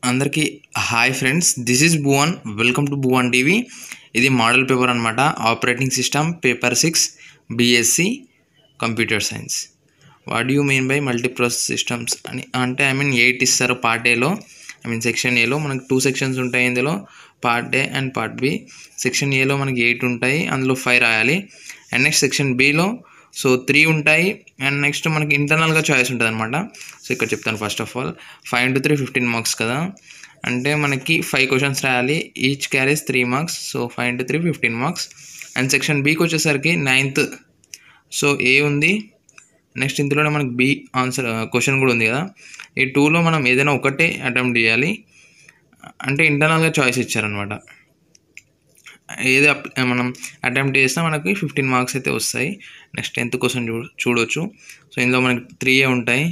అందరికీ hi friends this is Bhuvan welcome to Bhuvan TV ఇది model paper అనమాట operating system paper six BSc computer science what you mean by multiprocess systems అని అంటే I mean eight ఇస్తారు part ఏలో I mean section ఏలో మనకు two sections ఉంటాయి ఇందులో part A and part B section ఏలో మనకి ఎయిట్ ఉంటాయి అందులో ఫైవ్ రాయాలి అండ్ నెక్స్ట్ సెక్షన్ బిలో సో త్రీ ఉంటాయి అండ్ నెక్స్ట్ మనకి ఇంటర్నల్గా చాయిస్ ఉంటుంది అనమాట సో ఇక్కడ చెప్తాను first of all five into three fifteen marks కదా అంటే మనకి ఫైవ్ క్వశ్చన్స్ రాయాలి each carries three marks so five into three fifteen marks and section బికి వచ్చేసరికి నైన్త్ సో ఏ ఉంది నెక్స్ట్ ఇందులోనే మనకి బి ఆన్సర్ క్వశ్చన్ కూడా ఉంది కదా ఈ టూలో మనం ఏదైనా ఒకటే అటెంప్ట్ చేయాలి అంటే ఇంటర్నల్గా చాయిస్ ఇచ్చారనమాట ఏది అప్ మనం అటెంప్ట్ చేసినా మనకి ఫిఫ్టీన్ మార్క్స్ అయితే వస్తాయి నెక్స్ట్ టెన్త్ క్వశ్చన్ చూ చూడొచ్చు సో ఇందులో మనకి త్రీ ఏ ఉంటాయి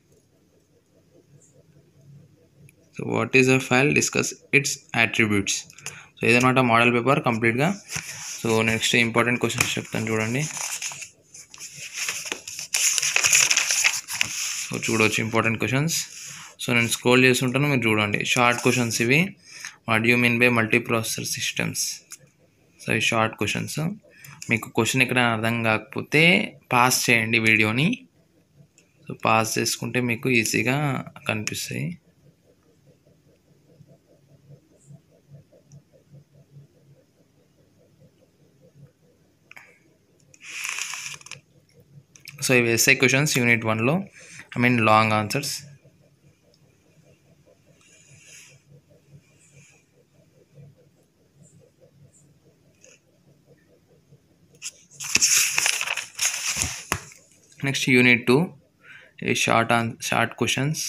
so what is a file discuss its attributes so ఇదనమాట మోడల్ పేపర్ కంప్లీట్గా సో నెక్స్ట్ ఇంపార్టెంట్ క్వశ్చన్స్ చెప్తాను చూడండి సో చూడవచ్చు ఇంపార్టెంట్ క్వశ్చన్స్ సో నేను స్క్రోల్ చేస్తుంటాను మీరు చూడండి షార్ట్ క్వశ్చన్స్ ఇవి what you mean by multi processor systems so ఈ షార్ట్ క్వశ్చన్స్ మీకు క్వశ్చన్ ఎక్కడ అర్థం కాకపోతే పాస్ చేయండి వీడియోని సో పాస్ చేసుకుంటే మీకు ఈజీగా కనిపిస్తాయి సో ఇవి ఎస్ఐ క్వశ్చన్స్ యూనిట్ వన్లో I mean long answers next unit two ఈ short on short questions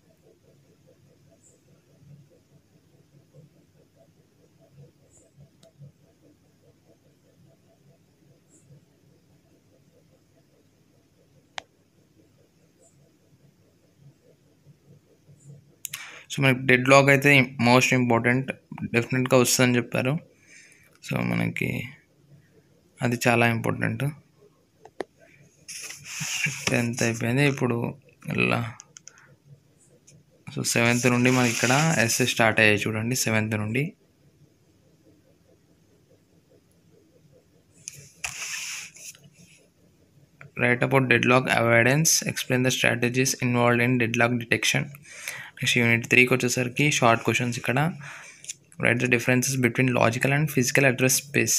so మనకి డెడ్ లాగ్ అయితే మోస్ట్ ఇంపార్టెంట్ డెఫినెట్గా వస్తుందని చెప్పారు సో మనకి అది చాలా ఇంపార్టెంట్ టెన్త్ అయిపోయింది ఇప్పుడు ఇలా సో సెవెంత్ నుండి మనకి ఇక్కడ ఎస్ఎస్ స్టార్ట్ అయ్యాయి చూడండి సెవెంత్ నుండి write about deadlock avoidance explain the strategies involved in deadlock detection next unit త్రీకి వచ్చేసరికి షార్ట్ క్వశ్చన్స్ ఇక్కడ write the differences between logical and physical address space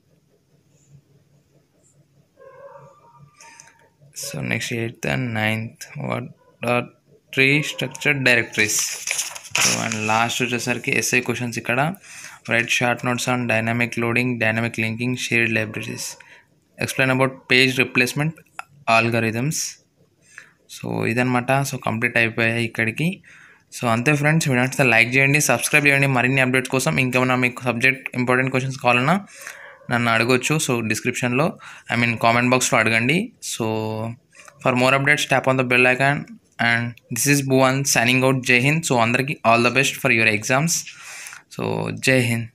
so next eighth and ninth what are tree structured directories so and last వచ్చేసరికి SI questions ఇక్కడ write short notes on dynamic loading dynamic linking shared libraries explain about page replacement algorithms so ఇదనమాట so complete అయిపోయాయి ఇక్కడికి so అంతే friends మీరు నచ్చితే like చేయండి subscribe చేయండి మరిన్ని అప్డేట్స్ కోసం ఇంకేమైనా మీకు సబ్జెక్ట్ ఇంపార్టెంట్ క్వశ్చన్స్ కావాలన్నా నన్ను అడగొచ్చు సో డిస్క్రిప్షన్లో ఐ మీన్ కామెంట్ బాక్స్లో అడగండి so for more updates tap on the bell icon and this is Bhuvan signing out Jai Hind so అందరికీ all the best for your exams so Jai Hind